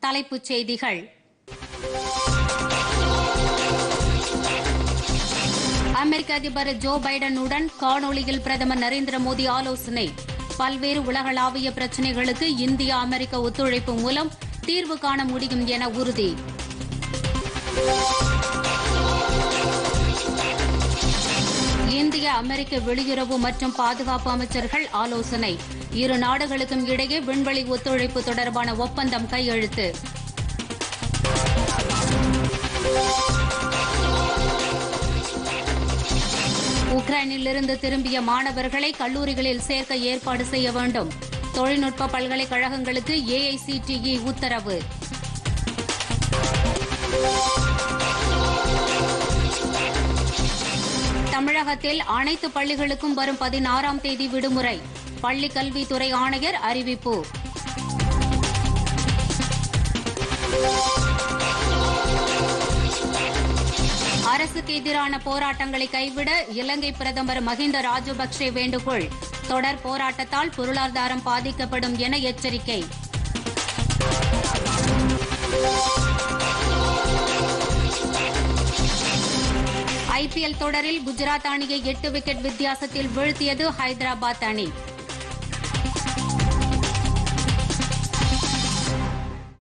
தலைப்புச் செய்திகள் அமெரிக்க அதிபர் ஜோ பைடனுடன் காணொளியில் பிரதமர் நரேந்திர மோடி ஆலோசனை பல்வேறு உலகளாவிய பிரச்சினைகளுக்கு இந்தியா அமெரிக்க ஒத்துழைப்பு மூலம் தீர்வு காண முடியும் என உறுதி இந்திய அமெரிக்க வெளியுறவு மற்றும் பாதுகாப்பு அமைச்சர்கள் ஆலோசனை இரு நாடுகளுக்கும் இடையே விண்வெளி ஒத்துழைப்பு தொடர்பான ஒப்பந்தம் கையெழுத்து உக்ரைனிலிருந்து திரும்பிய மாணவர்களை கல்லூரிகளில் சேர்க்க ஏற்பாடு செய்ய வேண்டும் தொழில்நுட்ப பல்கலைக்கழகங்களுக்கு ஏஐசிடிஇ உத்தரவு தமிழகத்தில் அனைத்து பள்ளிகளுக்கும் வரும் பதினாறாம் தேதி விடுமுறை பள்ளிக் கல்வித்துறை ஆணையர் அறிவிப்பு அரசுக்கு எதிரான போராட்டங்களை கைவிட இலங்கை பிரதமர் மஹிந்த ராஜபக்சே வேண்டுகோள் தொடர் போராட்டத்தால் பொருளாதாரம் பாதிக்கப்படும் என எச்சரிக்கை ஐபிஎல் தொடரில் குஜராத் அணியை எட்டு விக்கெட் வித்தியாசத்தில் வீழ்த்தியது ஹைதராபாத் அணி